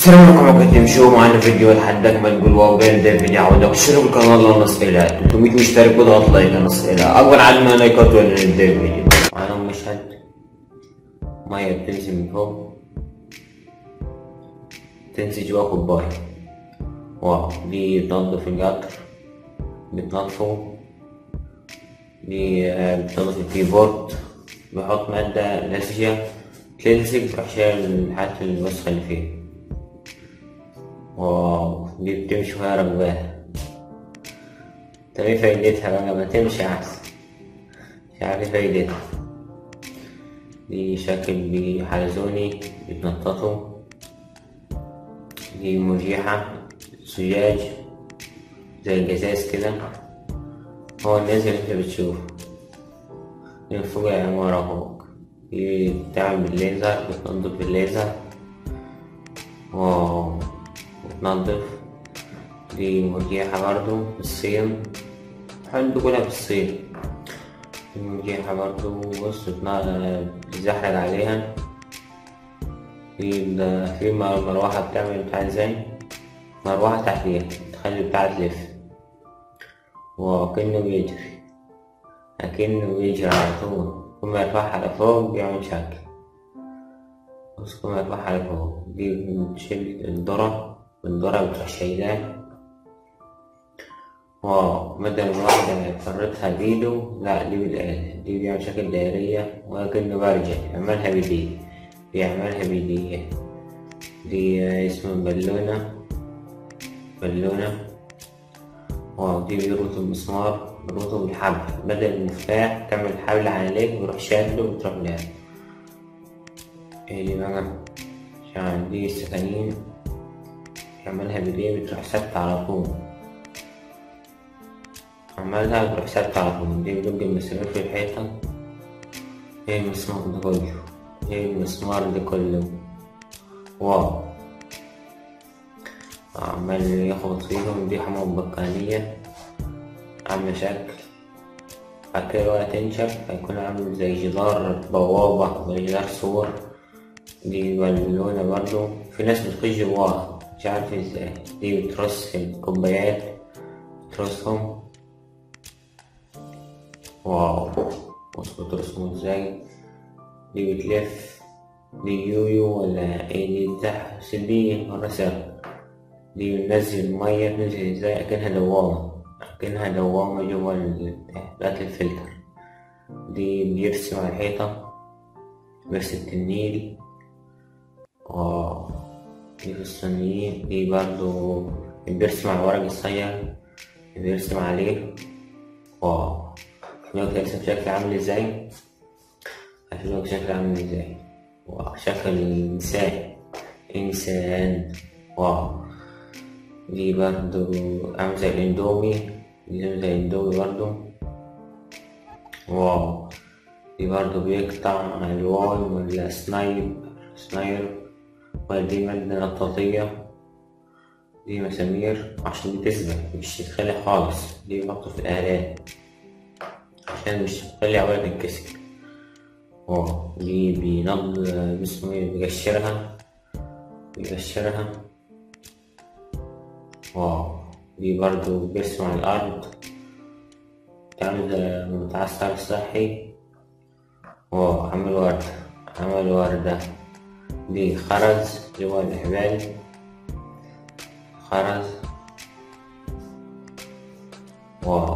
السلام عليكم ورحمة تمشوا معنا فيديو لحد ما تقول واو بين ده فيديو عودة اشتركوا بالقناة نص إلى 300 مشترك واضغط لايك نص إلى أكبر عدد من اللايكات ولا نبدأ الفيديو معنا مشهد مية بتنزل من فوق تنزل جوا كوباية واو دي بتنضف القطر بتنضفه دي آه، بتنضف الكيبورد بحط مادة لزجة تلزق تروح شايل الحاجات الوسخة اللي فيه واو دي بتمشي وهي راكباها طب ايه فايدتها بقى ما تمشي احسن مش عارف ايه فايدتها دي شكل بحلزوني بيتنططوا دي مريحة زجاج زي الجزاز كده هو النازل اللي انت بتشوفه من فوق العمارة فوق دي بتعمل بالليزر بتنضف بالليزر واو بتنضف دي مريحة برضو في الصين بحب كلها في الصين دي مريحة برضو بص بتزحلق عليها في ال- في مر- مروحة بتعمل بتاع ازاي مروحة تحتيها تخلي بتاع تلف وكأنه بيجري أكنه بيجري على طول كل ما يرفعها لفوق بيعمل شكل بص كل ما يرفعها لفوق دي بتشيل الذرة والذرة بتروح شايلاه واو بدل ما واحدة يفرطها بإيده لا دي بالآلة دي بيعمل شكل دائرية وكأنه برجل يعملها بإيديه بيعملها بإيديه دي اسمها بالونة بالونة واو دي بيربط المسمار بيربطه بالحبل بدل المفتاح تعمل حبل عليك ويروح شادله وتروح لها ايه دي بقى عشان دي السكاكين يعملها بإيديه بتروح ثابتة على طول عملها بتروح ثابتة على طول دي بدق المسامير في الحيطة ايه المسمار ده كله ايه المسمار ده كله واو عمال يخبط فيهم دي حمام بقالية عاملة شكل بعد كده بقى تنشف هيكون عامل زي جدار بوابة زي جدار سور دي بالونة برضو في ناس بتخش جواها مش عارف ازاي دي بترص في الكوبايات بترصهم واو بص بترصهم ازاي دي بتلف دي يويو ولا ايه دي بتاع دي مرة سهل دي بننزل المية بتنزل ازاي اكنها دوامة اكنها دوامة جوا ال- بتاعت الفلتر دي بيرسم على الحيطة برسمة النيل واو دي في الصينيين دي برضو بيرسم على الورق الصغير بيرسم عليه واو شوف يرسم شكل عامل ازاي هشوفك شكل عامل ازاي واو شكل انسان انسان واو دي برضو عامل زي الاندومي دي عامل زي الاندومي برضو واو دي برضو بيقطع الواي ولا سنايب سناير ودي مادة نطاطية دي مسامير عشان دي تثبت مش تتخلي خالص دي بحطه في الآلات عشان مش تخلي عوالة تتكسر واو دي بينض اسمه ايه بيقشرها بيقشرها واو دي برضو بيرسم على الأرض تعمل زي متعسكر صحي واو عمل وردة عمل وردة دي خرز جوا الحبال خرز واو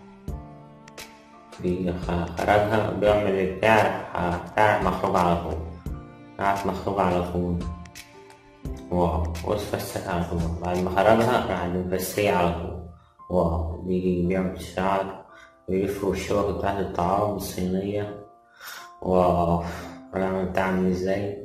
دي خ- خرجها بيعمل بتاع بتاع مخروج على طول بتاع مخروج على طول واو واتفسك على طول بعد ما خرجها راح مفسيه على طول واو بيجي بيعمل الشعر ويلفوا الشبكة بتاعت الطعام الصينية واو الرقم بتاعمل ازاي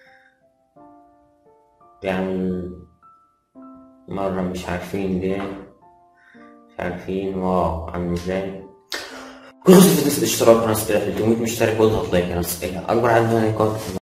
بيعمل مرة مش عارفين ليه مش عارفين واو عامل ازاي كل خطوة الاشتراك قناة سبيل 300 مشترك واضغط لايك قناة سبيل أكبر عدد من اللايكات